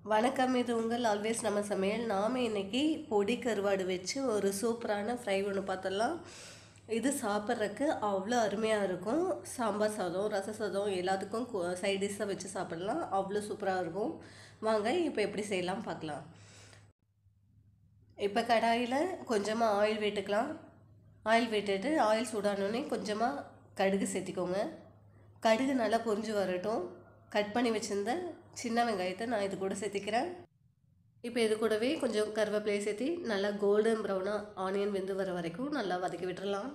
வணக்கம் இது உங்கள் ஆல்வேஸ் நம்ம சமையல் நாம் இன்னைக்கு பொடி கருவாடு வச்சு ஒரு சூப்பரான ஃப்ரை ஒன்று பார்த்தலாம் இது சாப்பிட்றதுக்கு அவ்வளோ அருமையாக இருக்கும் சாம்பார் சாதம் ரச சாதம் எல்லாத்துக்கும் சைட் டிஷ்ஷாக வச்சு சாப்பிடலாம் அவ்வளோ சூப்பராக இருக்கும் வாங்க இப்போ எப்படி செய்யலாம் பார்க்கலாம் இப்போ கடாயில் கொஞ்சமாக ஆயில் விட்டுக்கலாம் ஆயில் விட்டுட்டு ஆயில் சூடானோடனே கொஞ்சமாக கடுகு சேர்த்திக்கோங்க கடுகு நல்லா பொரிஞ்சு வரட்டும் கட் பண்ணி வச்சுருந்த சின்ன வெங்காயத்தை நான் இது கூட சேர்த்திக்கிறேன் இப்போ இது கூடவே கொஞ்சம் கருவேப்பிலையை சேர்த்தி நல்லா கோல்டன் ப்ரௌனாக ஆனியன் வெந்து வர வரைக்கும் நல்லா வதக்கி விட்டுறலாம்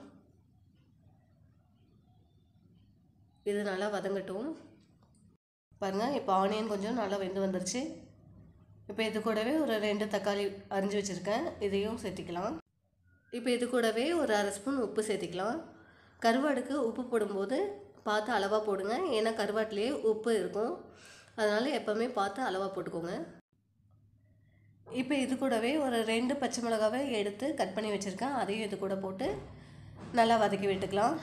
இது நல்லா வதங்கட்டும் பாருங்கள் இப்போ ஆனியன் கொஞ்சம் நல்லா வெந்து வந்துருச்சு இப்போ இது கூடவே ஒரு ரெண்டு தக்காளி அரிஞ்சு வச்சுருக்கேன் இதையும் சேர்த்திக்கலாம் இப்போ இது கூடவே ஒரு அரை ஸ்பூன் உப்பு சேர்த்திக்கலாம் கருவாடுக்கு உப்பு போடும்போது பார்த்து அளவாக போடுங்க ஏன்னா கருவாட்டிலேயே உப்பு இருக்கும் அதனால் எப்போவுமே பார்த்து அளவாக போட்டுக்கோங்க இப்போ இது கூடவே ஒரு ரெண்டு பச்சை மிளகாவை எடுத்து கட் பண்ணி வச்சுருக்கேன் அதையும் இது கூட போட்டு நல்லா வதக்கி விட்டுக்கலாம்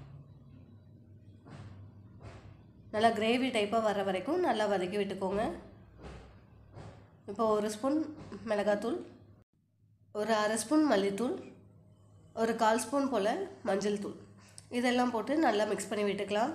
நல்லா கிரேவி டைப்பாக வர வரைக்கும் நல்லா வதக்கி விட்டுக்கோங்க இப்போ ஒரு ஸ்பூன் மிளகாத்தூள் ஒரு அரை ஸ்பூன் மல்லித்தூள் ஒரு கால் ஸ்பூன் போல் மஞ்சள் தூள் இதெல்லாம் போட்டு நல்லா மிக்ஸ் பண்ணி விட்டுக்கலாம்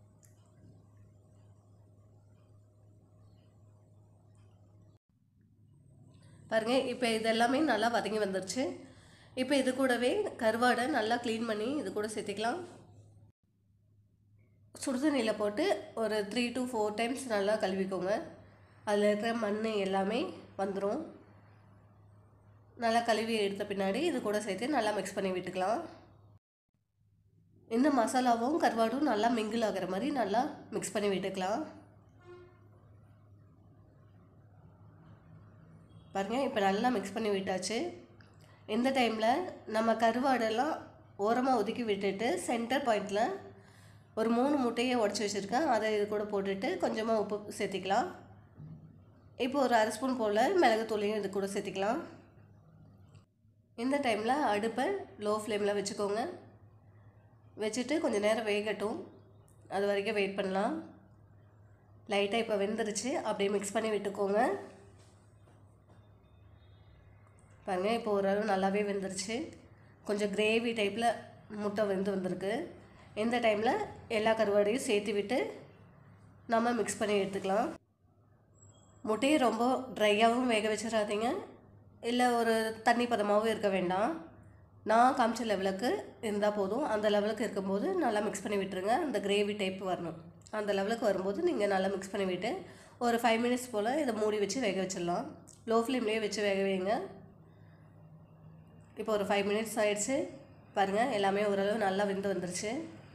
பாருங்கள் இப்போ இதெல்லாமே நல்லா வதங்கி வந்துருச்சு இப்போ இது கூடவே கருவாடை நல்லா க்ளீன் பண்ணி இது கூட சேர்த்திக்கலாம் சுடுதண்ணியில் போட்டு ஒரு த்ரீ டு ஃபோர் டைம்ஸ் நல்லா கழுவிக்கோங்க அதில் இருக்கிற மண் எல்லாமே வந்துடும் நல்லா கழுவி எடுத்த பின்னாடி இது கூட சேர்த்து நல்லா மிக்ஸ் பண்ணி விட்டுக்கலாம் இந்த மசாலாவும் கருவாடும் நல்லா மிங்கிள் ஆகிற மாதிரி நல்லா மிக்ஸ் பண்ணி விட்டுக்கலாம் பாருங்கள் இப்போ நல்லா மிக்ஸ் பண்ணி விட்டாச்சு இந்த டைமில் நம்ம கருவாடெல்லாம் ஓரமாக ஒதுக்கி விட்டுட்டு சென்டர் பாயிண்டில் ஒரு மூணு முட்டையை உடச்சி வச்சுருக்கேன் அதை இது கூட போட்டுட்டு கொஞ்சமாக உப்பு சேர்த்திக்கலாம் இப்போ ஒரு அரை ஸ்பூன் போல் மிளகுத்தூளையும் இது கூட சேர்த்திக்கலாம் இந்த டைமில் அடுப்பை லோ ஃப்ளேமில் வச்சுக்கோங்க வச்சுட்டு கொஞ்சம் நேரம் வேகட்டும் அது வரைக்கும் வெயிட் பண்ணலாம் லைட்டாக இப்போ வெந்துருச்சு அப்படியே மிக்ஸ் பண்ணி விட்டுக்கோங்க பாருங்கள் இப்போ ஓரளவு நல்லாவே வெந்துருச்சு கொஞ்சம் கிரேவி டைப்பில் முட்டை வெந்து வந்திருக்கு இந்த டைமில் எல்லா கருவாடையும் சேர்த்து விட்டு நம்ம மிக்ஸ் பண்ணி எடுத்துக்கலாம் முட்டையை ரொம்ப ட்ரையாகவும் வேக வச்சிடாதீங்க இல்லை ஒரு தண்ணி பதமாகவும் இருக்க வேண்டாம் நான் காமிச்ச லெவலுக்கு இருந்தால் போதும் அந்த லெவலுக்கு இருக்கும்போது நல்லா மிக்ஸ் பண்ணி விட்டுருங்க அந்த கிரேவி டைப் வரணும் அந்த லெவலுக்கு வரும்போது நீங்கள் நல்லா மிக்ஸ் பண்ணி விட்டு ஒரு ஃபைவ் மினிட்ஸ் போல் இதை மூடி வச்சு வேக வச்சிடலாம் லோ ஃப்ளேம்லேயே வச்சு வேக வைங்க இப்போ ஒரு ஃபைவ் மினிட்ஸ் ஆயிடுச்சு பாருங்கள் எல்லாமே ஓரளவு நல்லா வெந்து வந்துருச்சு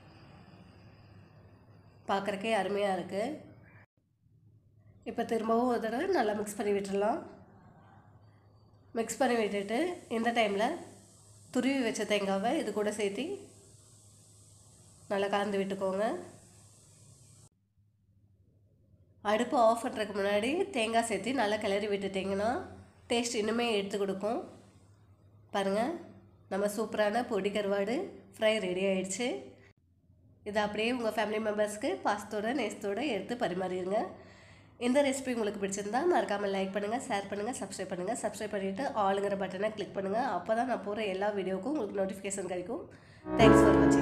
பார்க்குறக்கே அருமையாக இருக்குது இப்போ திரும்பவும் ஒரு தடவை நல்லா மிக்ஸ் பண்ணி விட்டுடலாம் மிக்ஸ் பண்ணி விட்டுட்டு இந்த டைமில் துருவி வச்ச தேங்காவை இது கூட சேர்த்தி நல்லா கலந்து விட்டுக்கோங்க அடுப்பு ஆஃப் பண்ணுறதுக்கு முன்னாடி தேங்காய் சேர்த்து நல்லா கிளறி விட்டுட்டிங்கன்னா டேஸ்ட் இன்னுமே எடுத்து கொடுக்கும் பாருங்கள் நம்ம சூப்பரான பொடி கருவாடு ஃப்ரை ரெடி ஆயிடுச்சு இதை அப்படியே உங்கள் ஃபேமிலி மெம்பர்ஸ்க்கு பாசத்தோட நேசத்தோடு எடுத்து பரிமாறிடுங்க இந்த ரெசிபி உங்களுக்கு பிடிச்சிருந்தா மறக்காமல் லைக் பண்ணுங்கள் ஷேர் பண்ணுங்கள் சப்ஸ்கிரைப் பண்ணுங்கள் சப்ஸ்கிரைப் பண்ணிவிட்டு ஆளுங்கிற பட்டனை கிளிக் பண்ணுங்கள் அப்போ தான் நான் போகிற எல்லா வீடியோக்கும் உங்களுக்கு நோட்டிஃபிகேஷன் கிடைக்கும் தேங்க்ஸ் ஃபார் வாட்சிங்